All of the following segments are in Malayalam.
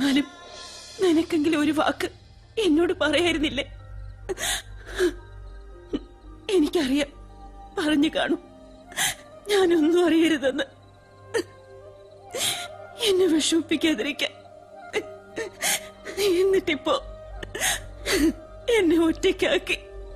എന്നാലും നിനക്കെങ്കിലും ഒരു വാക്ക് എന്നോട് പറയായിരുന്നില്ലേ എനിക്കറിയാം പറഞ്ഞു കാണും ഞാനൊന്നും അറിയരുതെന്ന് എന്നെ വിഷമിപ്പിക്കാതിരിക്കാൻ എന്നിട്ടിപ്പോ എന്നെ ഒറ്റയ്ക്കാക്കി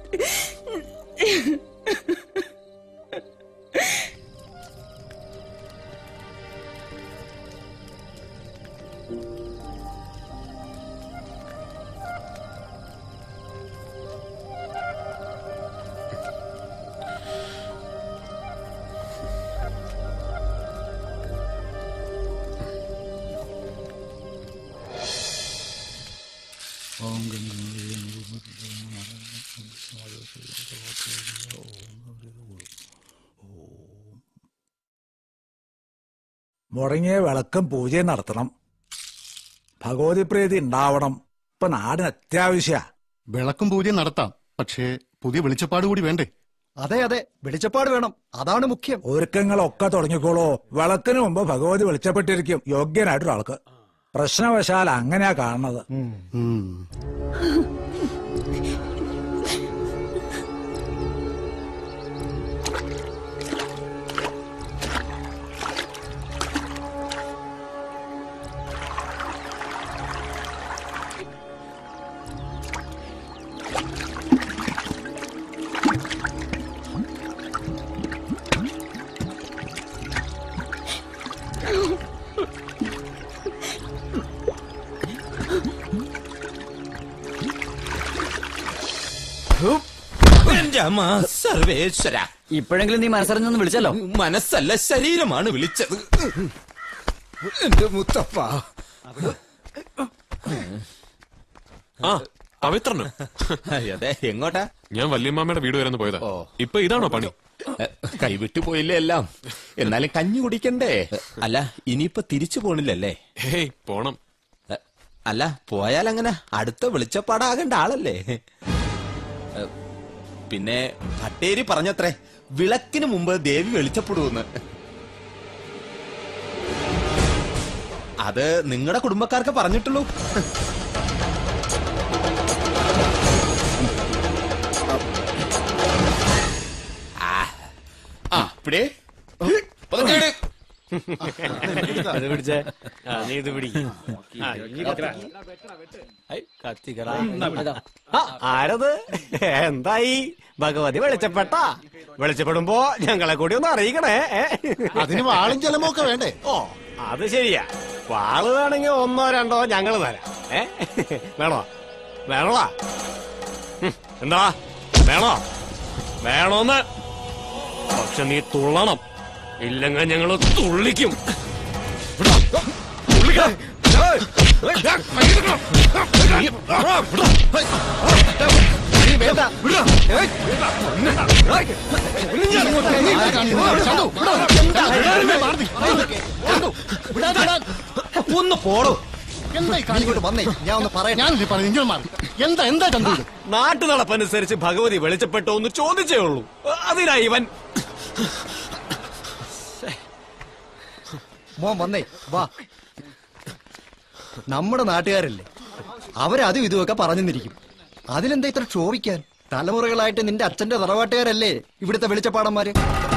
മുടങ്ങിയ വിളക്കം പൂജയും നടത്തണം ഭഗവതി പ്രീതി ഉണ്ടാവണം ഇപ്പൊ നാടിന് അത്യാവശ്യ വിളക്കും പൂജയും നടത്താം പക്ഷേ പുതിയ വെളിച്ചപ്പാട് കൂടി വേണ്ടേ അതെ അതെ വെളിച്ചപ്പാട് വേണം അതാണ് മുഖ്യം ഒരുക്കങ്ങളൊക്കെ തുടങ്ങിക്കോളൂ വിളക്കിന് മുമ്പ് ഭഗവതി വിളിച്ചപ്പെട്ടിരിക്കും യോഗ്യനായിട്ടൊരാൾക്ക് പ്രശ്നവശാൽ അങ്ങനെയാ കാണുന്നത് എന്റെ അമ്മ സർവേശ്വര ഇപ്പോഴെങ്കിലും നീ മനസ്സറിഞ്ഞൊന്ന് വിളിച്ചല്ലോ മനസ്സല്ല ശരീരമാണ് വിളിച്ചത് എന്റെ മുത്തപ്പ ആ പവിത്രന് അതെ എങ്ങോട്ടാ ഞാൻ വല്യമ്മാമ്മയുടെ വീട് വരെ ഒന്ന് പോയതാ ഇപ്പൊ ഇതാണോ പണി എ, കൈവിട്ടു പോയില്ലേ എല്ലാം എന്നാലും കഞ്ഞി കുടിക്കണ്ടേ അല്ല ഇനിയിപ്പൊ തിരിച്ചു പോണില്ലല്ലേ ഹേയ് പോണം എ, അല്ല പോയാൽ അങ്ങനെ അടുത്ത വെളിച്ചപ്പാടാകേണ്ട ആളല്ലേ എ, പിന്നെ ഭട്ടേരി പറഞ്ഞത്രേ വിളക്കിന് മുമ്പ് ദേവി വെളിച്ചപ്പെടുമെന്ന് അത് നിങ്ങളുടെ കുടുംബക്കാർക്ക് പറഞ്ഞിട്ടുള്ളൂ ആ, ആ, ഇപ്പിടേ. പതുക്കെ ഇട്. അത് പിടിച്ചേ നീ ഇത് പിടി ആരത് എന്തായി ഭഗവതി വെളിച്ചപ്പെട്ട വെളിച്ചപ്പെടുമ്പോ ഞങ്ങളെ കൂടി ഒന്ന് അറിയിക്കണേ ഏ? അതിന് വാളും ജലമോ ഒക്കെ വേണ്ടേ ഓ അത് ശരിയാ വാള് വേണമെങ്കിൽ ഒന്നോ രണ്ടോ ഞങ്ങൾ തരാം ഏ വേണോ വേണോ എന്താ വേണോ വേണോന്ന് പക്ഷെ നീ തുള്ളണം ഇല്ലെങ്കിൽ ഞങ്ങള് തുള്ളിക്കും തുള്ളിക്കണം. ഒന്ന് പോടോ എന്തായി ഇങ്ങോട്ട് വന്നേ ഞാൻ ഒന്ന് പറയാം ഞാൻ പറഞ്ഞു നിങ്ങൾ മാറി എന്താ എന്താ ചന്തു ഇത്? നാട്ടു നടപ്പനുസരിച്ച് ഭഗവതി വെളിച്ചപ്പെട്ടോ എന്ന് ചോദിച്ചേ ഉള്ളൂ അതിനാ ഇവൻ മോൻ വന്നേ വാ നമ്മുടെ നാട്ടുകാരല്ലേ അവരതും ഇതുമൊക്കെ പറഞ്ഞെന്നിരിക്കും അതിലെന്താ ഇത്ര ക്ഷോഭിക്കാൻ തലമുറകളായിട്ട് നിന്റെ അച്ഛന്റെ തറവാട്ടുകാരല്ലേ ഇവിടുത്തെ വെളിച്ചപ്പാടന്മാര്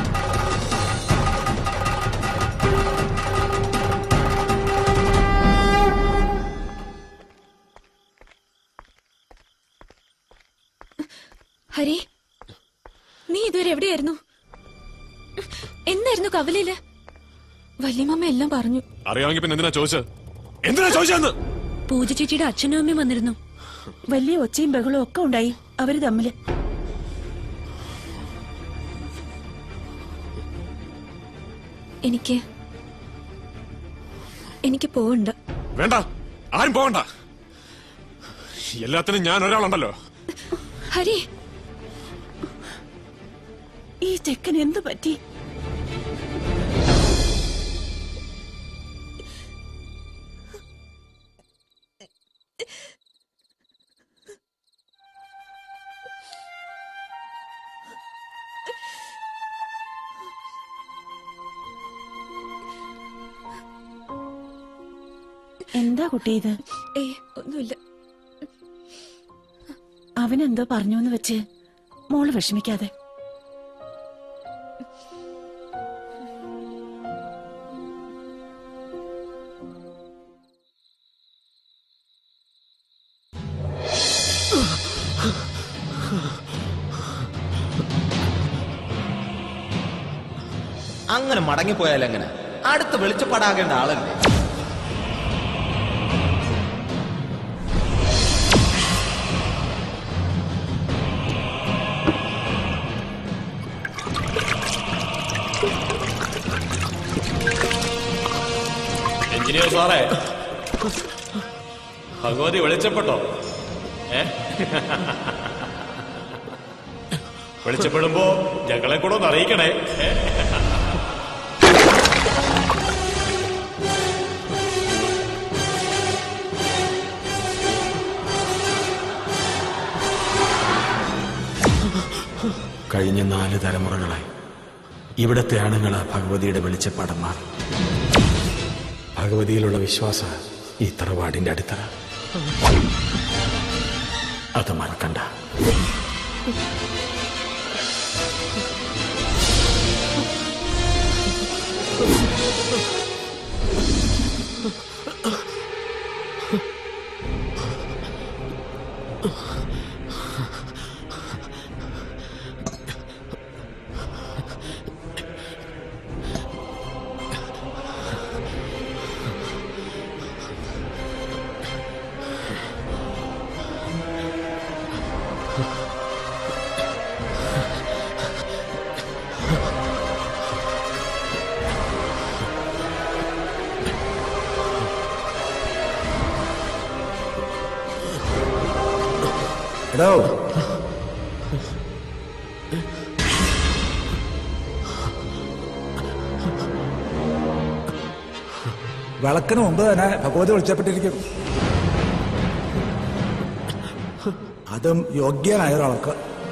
ഹരി നീ ഇതുവരെ എവിടെയായിരുന്നു എന്നായിരുന്നു കവലയില് വല്യമ്മ എല്ലാം പറഞ്ഞു അറിയാമെങ്കിൽ പിന്നെ എന്തിനാ ചോദിച്ചത് എന്തിനാ ചോദിച്ചതെന്ന് പൂജ ചേച്ചിയുടെ അച്ഛനും അമ്മയും വന്നിരുന്നു വലിയ ഒച്ചയും ബഹളവും ഒക്കെ ഉണ്ടായി അവര് തമ്മില് എനിക്ക് എനിക്ക് പോവണ്ട വേണ്ട ആരും പോകണ്ട എല്ലാത്തിനും ഞാൻ ഒരാളുണ്ടല്ലോ ഹരി ഈ ചെക്കൻ എന്തു പറ്റി എന്താ കുട്ടി ഇത് ഏ ഒന്നുമില്ല അവനെന്തോ പറഞ്ഞു എന്ന് വെച്ച് മോള് വിഷമിക്കാതെ അങ്ങനെ മടങ്ങിപ്പോയാൽ എങ്ങനെ അടുത്ത വെളിച്ചപ്പാടാകേണ്ട ആളല്ലേ എഞ്ചിനീയർ സാറേ ഭഗവതി വെളിച്ചപ്പെട്ടോ ഏ വെളിച്ചപ്പെടുമ്പോ ഞങ്ങളെ കൂടെ ഒന്ന് അറിയിക്കണേ ഏ? കഴിഞ്ഞ നാല് തലമുറകളായി ഇവിടത്തെ ആണുങ്ങളാ ഭഗവതിയുടെ വെളിച്ചപ്പാടന്മാർ ഭഗവതിയിലുള്ള വിശ്വാസ ഈ തറവാടിന്റെ അടിത്തറ അത് മറക്കണ്ട എടോ വിളക്കിന് മുമ്പ് തന്നെ ഭഗവതി വിളിച്ചപ്പെട്ടിരിക്കും അതും യോഗ്യനായ ഒരാൾക്ക്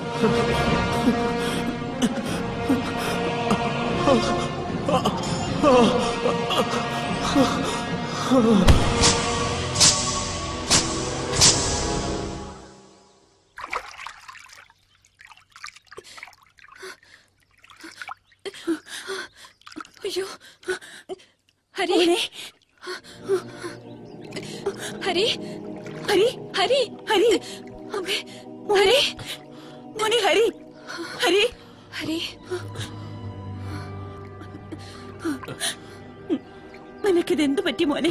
അയ്യോ ഹരി ഹരി ഹരി ഹരി ഹരി അമ്മേ മോനെ മോനെ ഹരി ഹരി ഹരി നിനക്കിത് എന്ത് പറ്റി മോനെ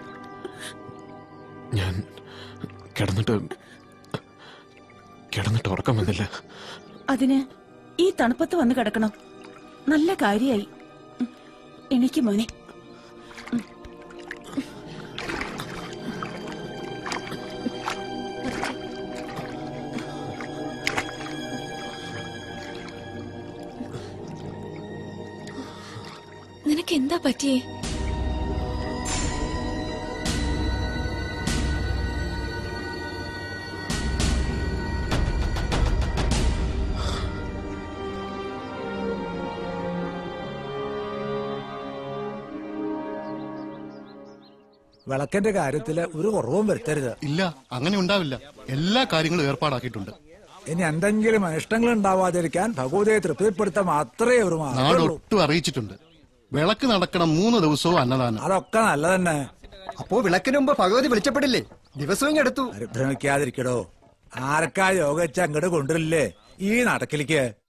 ഞാൻ കിടന്നിട്ട് കിടന്നിട്ട് ഉറക്കം വന്നില്ല അതിന് ഈ തണുപ്പത്ത് വന്ന് കിടക്കണം നല്ല കാര്യായി ഉം. എണീക്ക് മോനെ നിനക്ക് എന്താ പറ്റിയേ വിളക്കിന്റെ കാര്യത്തില് ഒരു കുറവും വരുത്തരുത് ഇല്ല അങ്ങനെ ഉണ്ടാവില്ല എല്ലാ കാര്യങ്ങളും ഏർപ്പാടാക്കിയിട്ടുണ്ട് ഇനി എന്തെങ്കിലും അനിഷ്ടങ്ങൾ ഉണ്ടാവാതിരിക്കാൻ ഭഗവതിയെ തൃപ്തിപ്പെടുത്താൻ മാത്രമേ ഒരു നാട് മാർഗമുള്ളൂ ഒട്ടും അറിയിച്ചിട്ടുണ്ട് വിളക്ക് നടക്കണം മൂന്ന് ദിവസവും അന്നദാനം അതൊക്കെ നല്ലതന്നെ അപ്പോ വിളക്കിന് മുമ്പ് ഭഗവതി വിളിച്ചപ്പെടില്ലേ ദിവസവും ഇങ്ങ് എടുത്തു പരിഭ്രമിക്കാതിരിക്കടോ ആർക്കാ യോഗ വെച്ച അങ്ങോട്ട് കൊണ്ടുവരില്ലേ ഈ നടക്കിലേക്ക്